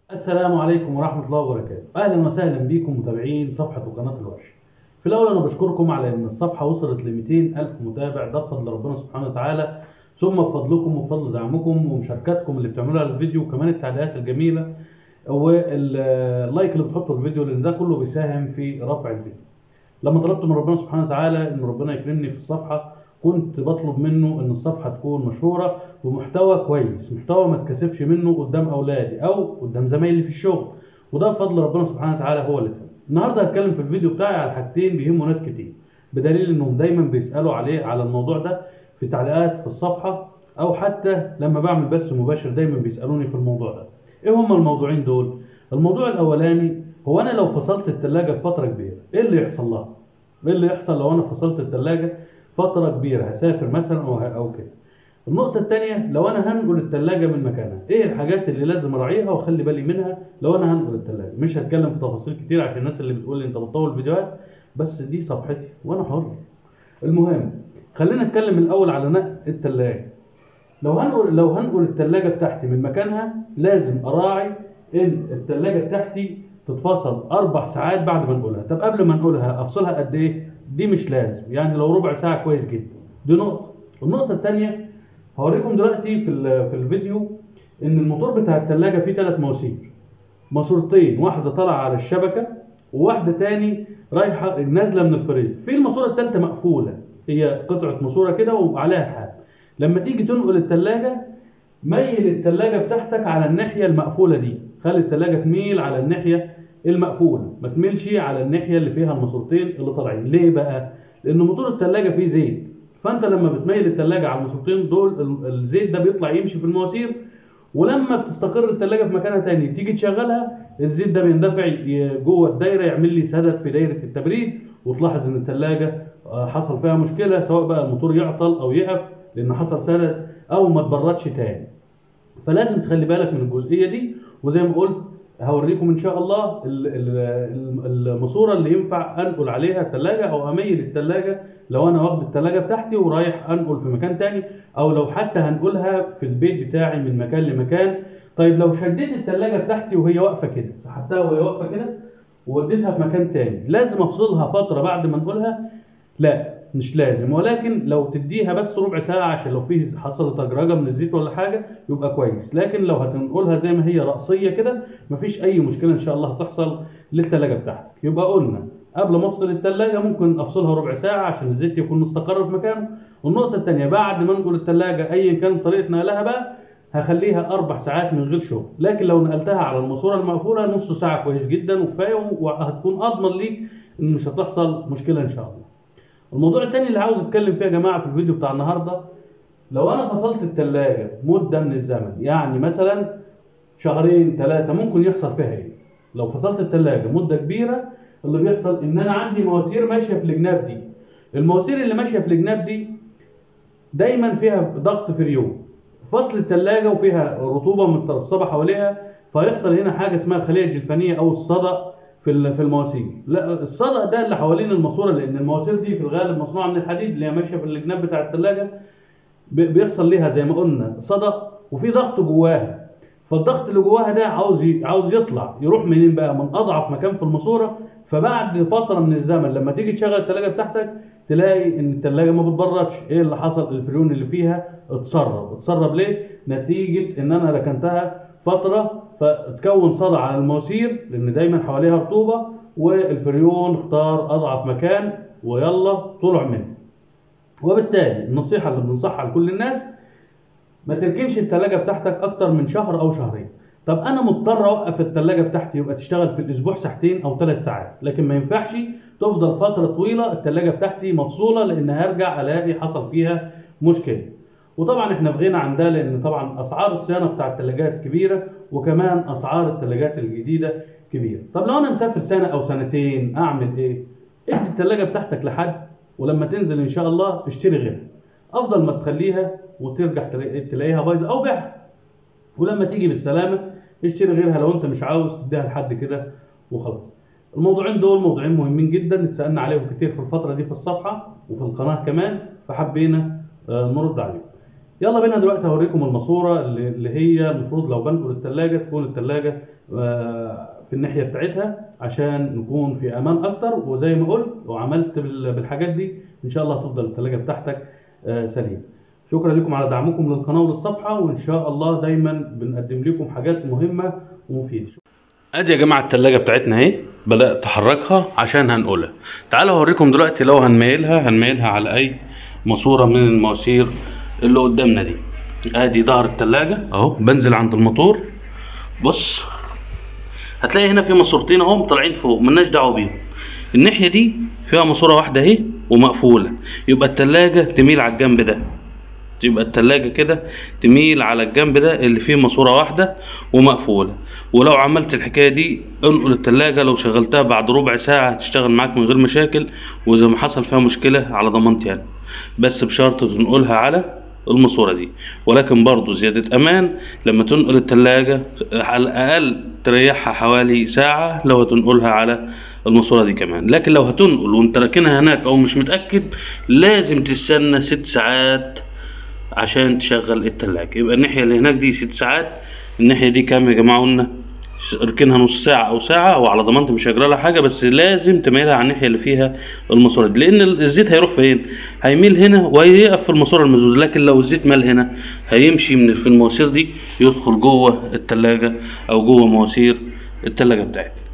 السلام عليكم ورحمة الله وبركاته أهلا وسهلا بكم متابعين صفحة وقناة الوحش في الأول أنا بشكركم على إن الصفحة وصلت ل 200 ألف متابع ده بفضل ربنا سبحانه وتعالى ثم بفضلكم وبفضل دعمكم ومشاركاتكم اللي بتعملوها للفيديو وكمان التعليقات الجميلة واللايك اللي بتحطه الفيديو لأن ده كله بيساهم في رفع الفيديو لما طلبت من ربنا سبحانه وتعالى إن ربنا يكرمني في الصفحة كنت بطلب منه ان الصفحه تكون مشهوره بمحتوى كويس محتوى ما اتكسفش منه قدام اولادي او قدام زمايلي في الشغل وده بفضل ربنا سبحانه وتعالى هو اللي تم النهارده هتكلم في الفيديو بتاعي على حاجتين بيهموا ناس كتير بدليل انهم دايما بيسالوا عليه على الموضوع ده في تعليقات في الصفحه او حتى لما بعمل بث مباشر دايما بيسالوني في الموضوع ده ايه هما الموضوعين دول الموضوع الاولاني هو انا لو فصلت الثلاجه لفتره كبيره ايه اللي يحصل لها ايه اللي يحصل لو انا فصلت الثلاجه فتره كبيره هسافر مثلا او او كده النقطه الثانيه لو انا هنقل الثلاجه من مكانها ايه الحاجات اللي لازم اراعيها واخلي بالي منها لو انا هنقل الثلاجه مش هتكلم في تفاصيل كتير عشان الناس اللي بتقول لي انت بتطول فيديوهات بس دي صفحتي وانا حر المهم خلينا نتكلم الاول على نقل الثلاجه لو هنقل لو هنقل الثلاجه بتاعتي من مكانها لازم اراعي ان الثلاجه بتاعتي تتفصل اربع ساعات بعد ما انقلها طب قبل ما انقلها افصلها قد ايه دي مش لازم يعني لو ربع ساعه كويس جدا دي نقطه النقطه الثانيه هوريكم دلوقتي في في الفيديو ان الموتور بتاع الثلاجه فيه ثلاث مواسير ماسورتين واحده طالعه على الشبكه وواحده تاني رايحه نازله من الفريز في الماسوره الثالثه مقفوله هي قطعه ماسوره كده وعليها حال لما تيجي تنقل الثلاجه ميل الثلاجه بتاعتك على الناحيه المقفوله دي خلي الثلاجه تميل على الناحيه المقفوله ما تميلش على الناحيه اللي فيها الماسورتين اللي طالعين ليه بقى لان موتور الثلاجه فيه زيت فانت لما بتميل الثلاجه على الماسورتين دول الزيت ده بيطلع يمشي في المواسير ولما بتستقر الثلاجه في مكانها تاني تيجي تشغلها الزيت ده بيندفع جوه الدايره يعمل لي سدد في دايره التبريد وتلاحظ ان الثلاجه حصل فيها مشكله سواء بقى الموتور يعطل او يقف لان حصل سدد او ما تبردش تاني فلازم تخلي بالك من الجزئيه دي وزي ما قلت هوريكم ان شاء الله الماسوره اللي ينفع انقل عليها الثلاجه او اميل الثلاجه لو انا واخد الثلاجه بتاعتي ورايح انقل في مكان تاني او لو حتى هنقلها في البيت بتاعي من مكان لمكان طيب لو شديت الثلاجه بتاعتي وهي واقفه كده سحبتها وهي واقفه كده ووديتها في مكان تاني لازم افصلها فتره بعد ما انقلها لا مش لازم ولكن لو تديها بس ربع ساعة عشان لو فيه حصلت أجرجة من الزيت ولا حاجة يبقى كويس لكن لو هتنقلها زي ما هي رأسية كده مفيش أي مشكلة إن شاء الله هتحصل للتلاجة بتاعتك يبقى قلنا قبل ما افصل التلاجة ممكن افصلها ربع ساعة عشان الزيت يكون مستقر في مكانه والنقطة التانية بعد ما انقل التلاجة ايا كانت طريقة نقلها بقى هخليها اربع ساعات من غير شغل لكن لو نقلتها على الماسورة المقفولة نص ساعة كويس جدا وكفاية وهتكون اضمن ليك ان مش هتحصل مشكلة ان شاء الله الموضوع التاني اللي عاوز اتكلم فيه يا جماعه في الفيديو بتاع النهارده لو انا فصلت الثلاجه مده من الزمن يعني مثلا شهرين ثلاثه ممكن يحصل فيها ايه لو فصلت الثلاجه مده كبيره اللي بيحصل ان انا عندي مواسير ماشيه في الجناب دي المواسير اللي ماشيه في الجناب دي دايما فيها ضغط فريون فصل الثلاجه وفيها رطوبه مترسبه حواليها فيحصل هنا حاجه اسمها الخليه الجلفانيه او الصدأ في في المواسير لا الصدأ ده اللي حوالين الماسوره لان المواسير دي في الغالب مصنوعه من الحديد اللي هي ماشيه في الجناب بتاع الثلاجه بيحصل ليها زي ما قلنا صدأ وفي ضغط جواها فالضغط اللي جواها ده عاوز عاوز يطلع يروح منين بقى من اضعف مكان في الماسوره فبعد فتره من الزمن لما تيجي تشغل الثلاجه بتاعتك تلاقي ان الثلاجه ما بتبردش ايه اللي حصل الفريون اللي فيها اتسرب اتسرب ليه نتيجه ان انا ركنتها فتره فتكون صدى على المواسير لان دايما حواليها رطوبه والفريون اختار اضعف مكان ويلا طلع منه وبالتالي النصيحه اللي بننصحها لكل الناس ما تركنش الثلاجه بتاعتك اكتر من شهر او شهرين طب انا مضطر اوقف الثلاجه بتاعتي يبقى تشتغل في الاسبوع ساعتين او ثلاث ساعات لكن ما ينفعش تفضل فتره طويله الثلاجه بتاعتي مفصوله لان هرجع الاقي حصل فيها مشكله وطبعا احنا في غنى عن ده لان طبعا اسعار الصيانه بتاع الثلاجات كبيره وكمان اسعار الثلاجات الجديده كبيره طب لو انا مسافر سنه او سنتين اعمل ايه ادي الثلاجه بتاعتك لحد ولما تنزل ان شاء الله اشتري غيرها افضل ما تخليها وترجع تلاقيها بايظه او بيعها ولما تيجي بالسلامه اشتري غيرها لو انت مش عاوز تديها لحد كده وخلاص الموضوعين دول موضوعين مهمين جدا اتسالنا عليهم كتير في الفتره دي في الصفحه وفي القناه كمان فحبينا نرد عليهم يلا بينا دلوقتي هوريكم الماسوره اللي اللي هي المفروض لو بنقل التلاجة تكون التلاجة آه، في الناحيه بتاعتها عشان نكون في امان اكتر وزي ما قلت وعملت بال- بالحاجات دي ان شاء الله هتفضل التلاجة بتاعتك آه، سليمه شكرا لكم على دعمكم للقناه وللصفحه وان شاء الله دايما بنقدم لكم حاجات مهمه ومفيده ادي يا جماعه التلاجة بتاعتنا اهي بدات احركها عشان هنقولها تعالوا اوريكم دلوقتي لو هنميلها هنميلها على اي ماسوره من المواسير اللي قدامنا دي ادي ظهر التلاجة اهو بنزل عند الموتور بص هتلاقي هنا في ماسورتين اهم طالعين فوق ملناش دعوه بيهم الناحيه دي فيها ماسوره واحده اهي ومقفوله يبقى التلاجة تميل على الجنب ده يبقى التلاجة كده تميل على الجنب ده اللي فيه ماسورة واحدة ومقفولة ولو عملت الحكاية دي انقل التلاجة لو شغلتها بعد ربع ساعة هتشتغل معاك من غير مشاكل وإذا ما حصل فيها مشكلة على ضمانتي أنا بس بشرط تنقلها على الماسورة دي ولكن برضو زيادة أمان لما تنقل التلاجة على الأقل تريحها حوالي ساعة لو هتنقلها على الماسورة دي كمان لكن لو هتنقل وانت راكنها هناك أو مش متأكد لازم تستنى ست ساعات عشان تشغل التلاجة يبقى الناحية اللي هناك دي ست ساعات الناحية دي كام يا جماعة قلنا اركنها نص ساعة أو ساعة وعلى ضمانتي مش هيجرى لها حاجة بس لازم تميلها على الناحية اللي فيها الماسورة دي لأن الزيت هيروح فين؟ هيميل هنا وهيقف في الماسورة المسدودة لكن لو الزيت مال هنا هيمشي من في المواسير دي يدخل جوه التلاجة أو جوه مواسير التلاجة بتاعتنا